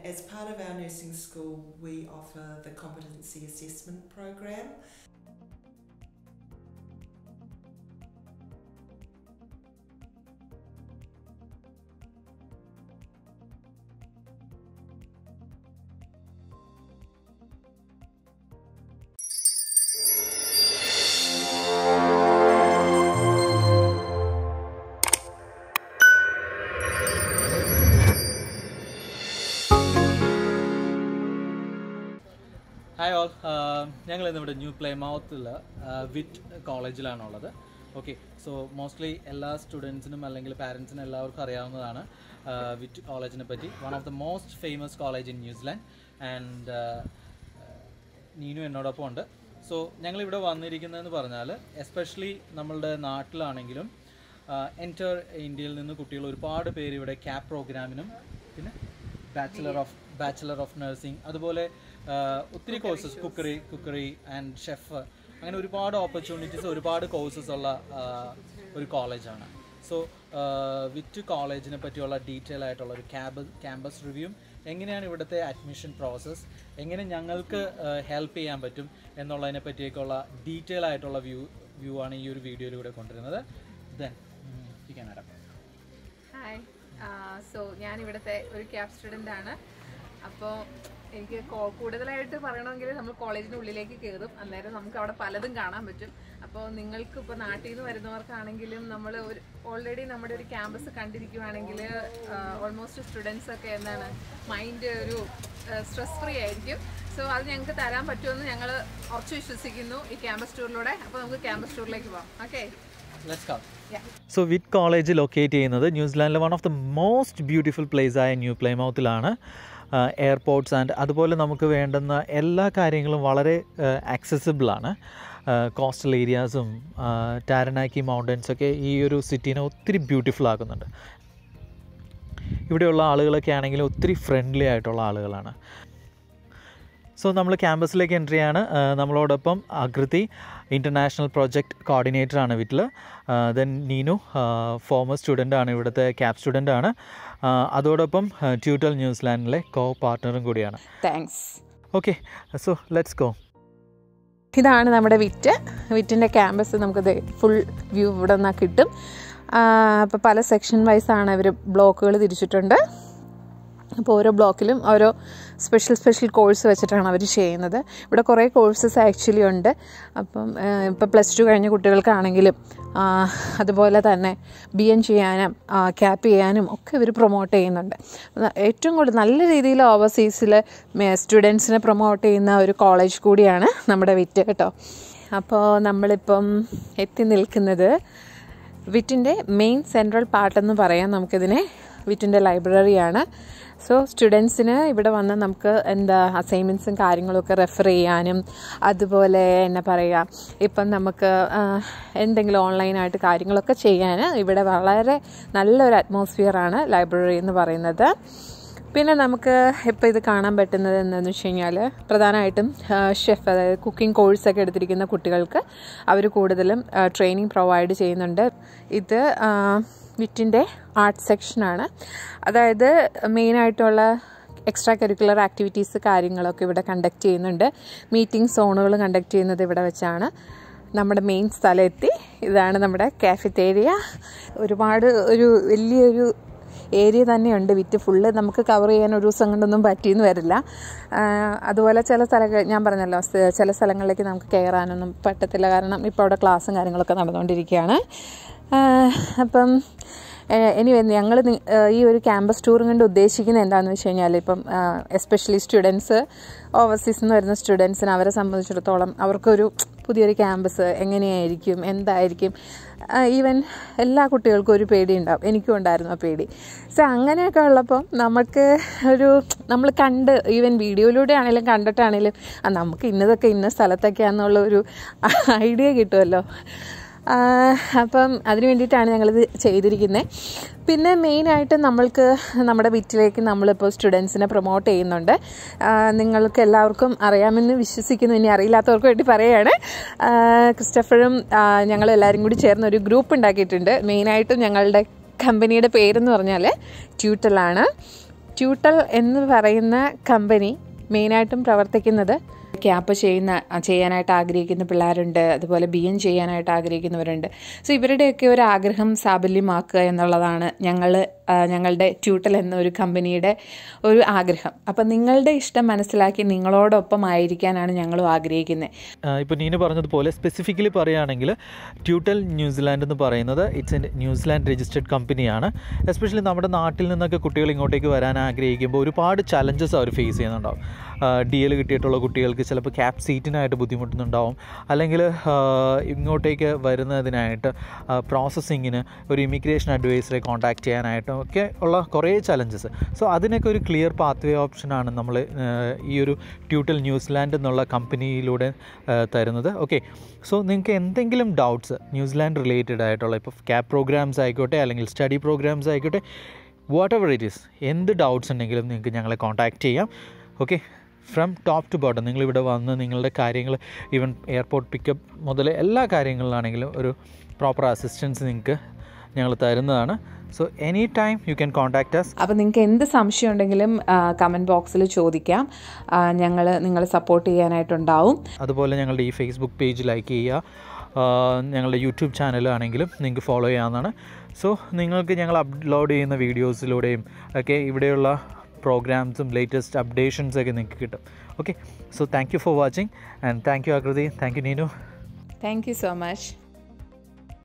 as part of our nursing school, we offer the competency assessment program. Hi all ഞങ്ങൾ ഇന്നിവിടെ new പ്ലേമൗത്തിൽ വിറ്റ് കോളേജിലാണുള്ളത് okay so mostly എല്ലാ സ്റ്റുഡൻസിനും അല്ലെങ്കിൽ പാരൻസിനും എല്ലാവർക്കും അറിയാവുന്നതാണ് വിറ്റ് കോളേജിനെ പറ്റി one of the most famous college in New Zealand and Neenu എന്നോടൊപ്പം ഉണ്ട് സോ ഞങ്ങളിവിടെ വന്നിരിക്കുന്നതെന്ന് പറഞ്ഞാൽ എസ്പെഷ്യലി നമ്മളുടെ നാട്ടിലാണെങ്കിലും എൻറ്റർ ഇന്ത്യയിൽ നിന്ന് കുട്ടികൾ ഒരുപാട് പേര് ഇവിടെ ക്യാപ് പ്രോഗ്രാമിനും പിന്നെ bachelor of bachelor of nursing അതുപോലെ ആ, ഒത്തിരി courses cookery cookery and chef അങ്ങനെ ഒരുപാട് ഓപ്പർച്യൂണിറ്റീസ് ഒരുപാട് കോഴ്സസ് ഉള്ള ആ, ഒരു കോളേജാണ് സോ വിറ്റ് കോളേജിനെ പറ്റിയുള്ള ഡീറ്റെയിൽ ആയിട്ടുള്ള ഒരു ക്യാബ് ക്യാമ്പസ് റിവ്യൂവും എങ്ങനെയാണ് ഇവിടുത്തെ അഡ്മിഷൻ പ്രോസസ്സ് എങ്ങനെ ഞങ്ങൾക്ക് ഹെൽപ്പ് ചെയ്യാൻ പറ്റും എന്നുള്ളതിനെ പറ്റിയൊക്കെയുള്ള ഡീറ്റെയിൽ ആയിട്ടുള്ള വ്യൂ വ്യൂ ആണ് ഈ ഒരു വീഡിയോയിലൂടെ കൊണ്ടുവരുന്നത് then you can adapt hi so ഞാൻ ഇവിടുത്തെ ഒരു ക്യാബ് സ്റ്റുഡൻ്റ് ആണ് അപ്പോൾ എനിക്ക് കോ- കൂടുതലായിട്ട് പറയണമെങ്കിൽ നമ്മൾ കോളേജിൻ്റെ ഉള്ളിലേക്ക് കയറും അന്നേരം നമുക്ക് അവിടെ പലതും കാണാൻ പറ്റും അപ്പോൾ നിങ്ങൾക്ക് ഇപ്പോൾ നാട്ടിൽ നിന്ന് വരുന്നവർക്കാണെങ്കിലും നമ്മൾ ഒരു ഓൾറെഡി നമ്മുടെ ഒരു ക്യാമ്പസ് കണ്ടിരിക്കുവാണെങ്കിൽ ഓൾമോസ്റ്റ് സ്റ്റുഡൻസ് ഒക്കെ എന്താണ് മൈൻഡ് ഒരു സ്ട്രെസ് ഫ്രീ ആയിരിക്കും സോ അത് ഞങ്ങൾക്ക് തരാൻ പറ്റുമെന്ന് ഞങ്ങൾ ഉറച്ചു വിശ്വസിക്കുന്നു ഈ ക്യാമ്പസ് ടൂറിലൂടെ അപ്പോൾ നമുക്ക് ക്യാമ്പസ് ടൂറിലേക്ക് പോകാം okay let's come Yeah. So വിറ്റ് കോളേജ് ലൊക്കേറ്റ് ചെയ്യുന്നത് ന്യൂസിലാൻഡിലെ one of the most beautiful place ആയ ന്യൂ പ്ലേമൗത്തിലാണ് എയർപോർട്ട്സ് ആൻഡ് അതുപോലെ നമുക്ക് വേണ്ടുന്ന എല്ലാ കാര്യങ്ങളും വളരെ ആക്സസിബിളാണ് കോസ്റ്റൽ ഏരിയാസും ടാരനാക്കി മൗണ്ടൻസ് ഒക്കെ ഈ ഒരു സിറ്റീനെ ഒത്തിരി ബ്യൂട്ടിഫുൾ ആക്കുന്നുണ്ട് ഇവിടെയുള്ള ആളുകളൊക്കെ ആണെങ്കിൽ ഒത്തിരി ഫ്രണ്ട്ലി ആയിട്ടുള്ള ആളുകളാണ് സോ നമ്മൾ ക്യാമ്പസിലേക്ക് എൻട്രി ആണ് ആ, നമ്മളോടൊപ്പം അകൃതി ഇൻ്റർനാഷണൽ പ്രോജക്റ്റ് കോർഡിനേറ്റർ ആണ് വീട്ടിൽ ദെൻ നീനു ഫോമർ സ്റ്റുഡൻ്റ് ആണ് ഇവിടുത്തെ ക്യാബ് സ്റ്റുഡൻ്റ് ആണ് ആ, അതോടൊപ്പം ട്യൂട്ടൽ ന്യൂസിലാൻഡിലെ കോ പാർട്ട്ണറും കൂടിയാണ് thanks okay so let's go ഇതാണ് നമ്മുടെ വിറ്റ് വിറ്റിൻ്റെ ക്യാമ്പസ് നമുക്ക് ഫുൾ വ്യൂ ഇവിടെ നിന്നാൽ കിട്ടും അപ്പോൾ പല സെക്ഷൻ വൈസാണ് അവർ ബ്ലോക്കുകൾ തിരിച്ചിട്ടുണ്ട് അപ്പോൾ ഓരോ ബ്ലോക്കിലും ഓരോ സ്പെഷ്യൽ സ്പെഷ്യൽ കോഴ്സ് വെച്ചിട്ടാണ് അവർ ചെയ്യുന്നത് ഇവിടെ കുറേ കോഴ്സസ് ആക്ച്വലി ഉണ്ട് അപ്പം ഇപ്പോൾ പ്ലസ് ടു കഴിഞ്ഞ കുട്ടികൾക്കാണെങ്കിലും ആ, അതുപോലെ തന്നെ ബി എൻ ചെയ്യാനും ക്യാപ്പ് ചെയ്യാനും ഒക്കെ ഇവർ പ്രൊമോട്ട് ചെയ്യുന്നുണ്ട് ന- ഏറ്റവും കൂടുതൽ നല്ല രീതിയിൽ ഓവർസീസിൽ സ്റ്റുഡൻസിനെ പ്രൊമോട്ട് ചെയ്യുന്ന ഒരു കോളേജ് കൂടിയാണ് നമ്മുടെ വിറ്റ് കേട്ടോ അപ്പോൾ നമ്മളിപ്പം എത്തി നിൽക്കുന്നത് വിറ്റിൻ്റെ മെയിൻ സെൻട്രൽ പാർട്ടെന്ന് പറയാം നമുക്കിതിനെ വിറ്റിൻ്റെ ലൈബ്രറിയാണ് സോ സ്റ്റുഡൻസിന് ഇവിടെ വന്ന് നമുക്ക് എന്താ അസൈൻമെൻറ്റ്സും കാര്യങ്ങളൊക്കെ റെഫർ ചെയ്യാനും അതുപോലെ എന്നാ പറയുക ഇപ്പം നമുക്ക് ആ, എന്തെങ്കിലും ഓൺലൈനായിട്ട് കാര്യങ്ങളൊക്കെ ചെയ്യാൻ ഇവിടെ വളരെ നല്ലൊരു അറ്റ്മോസ്ഫിയറാണ് ലൈബ്രറി എന്ന് പറയുന്നത് പിന്നെ നമുക്ക് ഇപ്പോൾ ഇത് കാണാൻ പറ്റുന്നത് എന്താണെന്ന് വെച്ച് കഴിഞ്ഞാൽ പ്രധാനമായിട്ടും ഷെഫ് അതായത് കുക്കിംഗ് കോഴ്സൊക്കെ എടുത്തിരിക്കുന്ന കുട്ടികൾക്ക് അവർ കൂടുതലും ട്രെയിനിങ് പ്രൊവൈഡ് ചെയ്യുന്നുണ്ട് ഇത് ആ, വിറ്റിൻ്റെ ആർട്ട് സെക്ഷനാണ് അതായത് മെയിനായിട്ടുള്ള എക്സ്ട്രാ കരിക്കുലർ ആക്ടിവിറ്റീസ് കാര്യങ്ങളൊക്കെ ഇവിടെ കണ്ടക്ട് ചെയ്യുന്നുണ്ട് മീറ്റിംഗ് സോണുകൾ കണ്ടക്ട് ചെയ്യുന്നത് ഇവിടെ വെച്ചാണ് നമ്മുടെ മെയിൻ സ്ഥലമെത്തി ഇതാണ് നമ്മുടെ കാഫറ്റേരിയ ഒരുപാട് ഒരു വലിയൊരു ഏരിയ തന്നെയുണ്ട് വിറ്റ് ഫുള്ള് നമുക്ക് കവർ ചെയ്യാൻ ഒരു ദിവസം കൊണ്ടൊന്നും പറ്റിയെന്ന് വരില്ല ആ, അതുപോലെ ചില സ്ഥലങ്ങൾ ഞാൻ പറഞ്ഞല്ലോ സ് ചില സ്ഥലങ്ങളിലേക്ക് നമുക്ക് കയറാനൊന്നും പറ്റത്തില്ല കാരണം ഇപ്പോൾ അവിടെ ക്ലാസ്സും കാര്യങ്ങളൊക്കെ നടന്നുകൊണ്ടിരിക്കുകയാണ് ആ, അപ്പം ഇനി ഞങ്ങൾ ഈ ഒരു ക്യാമ്പസ് ടൂറും കൊണ്ട് ഉദ്ദേശിക്കുന്നത് എന്താണെന്ന് വെച്ച് കഴിഞ്ഞാൽ ഇപ്പം എസ്പെഷ്യലി സ്റ്റുഡൻസ് ഓവർസീസിൽ നിന്ന് വരുന്ന സ്റ്റുഡൻസിന് അവരെ സംബന്ധിച്ചിടത്തോളം അവർക്കൊരു പുതിയൊരു ക്യാമ്പസ് എങ്ങനെയായിരിക്കും എന്തായിരിക്കും ഈവൻ എല്ലാ കുട്ടികൾക്കും ഒരു പേടി ഉണ്ടാവും എനിക്കും ഉണ്ടായിരുന്നു ആ പേടി സോ അങ്ങനെയൊക്കെ ഉള്ളപ്പോൾ നമുക്ക് ഒരു നമ്മൾ കണ്ട് ഈവൻ വീഡിയോയിലൂടെ ആണെങ്കിലും കണ്ടിട്ടാണെങ്കിലും ആ നമുക്ക് ഇന്നതൊക്കെ ഇന്ന സ്ഥലത്തൊക്കെയാണെന്നുള്ള ഒരു ഐഡിയ കിട്ടുമല്ലോ ആ, അപ്പം അതിന് വേണ്ടിയിട്ടാണ് ഞങ്ങളിത് ചെയ്തിരിക്കുന്നത് പിന്നെ മെയിനായിട്ട് നമ്മൾക്ക് നമ്മുടെ വിറ്റിലേക്ക് നമ്മളിപ്പോൾ സ്റ്റുഡൻസിനെ പ്രൊമോട്ട് ചെയ്യുന്നുണ്ട് ആ, നിങ്ങൾക്ക് എല്ലാവർക്കും അറിയാമെന്ന് വിശ്വസിക്കുന്നു ഇനി അറിയില്ലാത്തവർക്ക് വേണ്ടി പറയുകയാണ് ആ, ക്രിസ്റ്റഫറും ആ, ഞങ്ങളെല്ലാവരും കൂടി ചേർന്ന് ഒരു ഗ്രൂപ്പ് ഉണ്ടാക്കിയിട്ടുണ്ട് മെയിനായിട്ടും ഞങ്ങളുടെ കമ്പനിയുടെ പേരെന്ന് പറഞ്ഞാൽ ട്യൂട്ടലാണ് ട്യൂട്ടൽ എന്ന് പറയുന്ന കമ്പനി മെയിനായിട്ടും പ്രവർത്തിക്കുന്നത് ക്യാപ്പ് ചെയ്യുന്ന ചെയ്യാനായിട്ട് ആഗ്രഹിക്കുന്ന പിള്ളേരുണ്ട് അതുപോലെ ബി എൻ ചെയ്യാനായിട്ട് ആഗ്രഹിക്കുന്നവരുണ്ട് സോ ഇവരുടെയൊക്കെ ഒരു ആഗ്രഹം സാബല്യമാക്കുക എന്നുള്ളതാണ് ഞങ്ങൾ ഞങ്ങളുടെ ട്യൂട്ടൽ എന്ന ഒരു കമ്പനിയുടെ ഒരു ആഗ്രഹം അപ്പം നിങ്ങളുടെ ഇഷ്ടം മനസ്സിലാക്കി നിങ്ങളോടൊപ്പം ആയിരിക്കാനാണ് ഞങ്ങളും ആഗ്രഹിക്കുന്നത് ഇപ്പോൾ നീന് പറഞ്ഞതുപോലെ സ്പെസിഫിക്കലി പറയുകയാണെങ്കിൽ ട്യൂട്ടൽ ന്യൂസിലാൻഡ് എന്ന് പറയുന്നത് ഇറ്റ്സ് എൻ ന്യൂസിലാൻഡ് രജിസ്റ്റേർഡ് കമ്പനിയാണ് എസ്പെഷ്യലി നമ്മുടെ നാട്ടിൽ നിന്നൊക്കെ കുട്ടികൾ ഇങ്ങോട്ടേക്ക് വരാൻ ആഗ്രഹിക്കുമ്പോൾ ഒരുപാട് ചലഞ്ചസ് അവർ ഫേസ് ചെയ്യുന്നുണ്ടാവും ഡി എൽ കിട്ടിയിട്ടുള്ള കുട്ടികൾക്ക് ചിലപ്പോൾ ക്യാപ് സീറ്റിനായിട്ട് ബുദ്ധിമുട്ടുന്നുണ്ടാവും അല്ലെങ്കിൽ ഇങ്ങോട്ടേക്ക് വരുന്നതിനായിട്ട് പ്രോസസ്സിങ്ങിന് ഒരു ഇമിഗ്രേഷൻ അഡ്വൈസറെ കോൺടാക്ട് ചെയ്യാനായിട്ടും ഒക്കെ ഉള്ള കുറേ ചലഞ്ചസ് സോ അതിനൊക്കെ ഒരു ക്ലിയർ പാത്ത് വേ ഓപ്ഷനാണ് നമ്മൾ ഈ ഒരു ട്യൂട്ടൽ ന്യൂസിലാൻഡ് എന്നുള്ള കമ്പനിയിലൂടെ തരുന്നത് ഓക്കെ സോ നിങ്ങൾക്ക് എന്തെങ്കിലും ഡൗട്ട്സ് ന്യൂസിലാൻഡ് റിലേറ്റഡ് ആയിട്ടുള്ള ഇപ്പോൾ ക്യാപ് പ്രോഗ്രാംസ് ആയിക്കോട്ടെ അല്ലെങ്കിൽ സ്റ്റഡി പ്രോഗ്രാംസ് ആയിക്കോട്ടെ വാട്ട് എവർ ഇറ്റ് ഈസ് എന്ത് ഡൗട്ട്സ് ഉണ്ടെങ്കിലും നിങ്ങൾക്ക് ഞങ്ങളെ കോൺടാക്റ്റ് ചെയ്യാം okay from top to bottom നിങ്ങളിവിടെ വന്ന് നിങ്ങളുടെ കാര്യങ്ങൾ ഈവൻ എയർപോർട്ട് പിക്കപ്പ് മുതൽ എല്ലാ കാര്യങ്ങളിലാണെങ്കിലും ഒരു പ്രോപ്പർ അസിസ്റ്റൻസ് നിങ്ങൾക്ക് ഞങ്ങൾ തരുന്നതാണ് so any time you can contact us അപ്പോൾ നിങ്ങൾക്ക് എന്ത് സംശയം ഉണ്ടെങ്കിലും കമൻറ്റ് ബോക്സിൽ ചോദിക്കാം ഞങ്ങൾ നിങ്ങളെ സപ്പോർട്ട് ചെയ്യാനായിട്ടുണ്ടാവും അതുപോലെ ഞങ്ങളുടെ ഈ ഫേസ്ബുക്ക് പേജ് ലൈക്ക് ചെയ്യുക ഞങ്ങളുടെ യൂട്യൂബ് ചാനലാണെങ്കിലും നിങ്ങൾക്ക് ഫോളോ ചെയ്യാവുന്നതാണ് സോ നിങ്ങൾക്ക് ഞങ്ങൾ അപ്ലോഡ് ചെയ്യുന്ന വീഡിയോസിലൂടെയും ഒക്കെ ഇവിടെയുള്ള പ്രോഗ്രാംസും ലേറ്റസ്റ്റ് അപ്ഡേഷൻസ് ഒക്കെ നിങ്ങൾക്ക് കിട്ടും okay so thank you for watching and thank you Akriti thank you Neenu thank you so much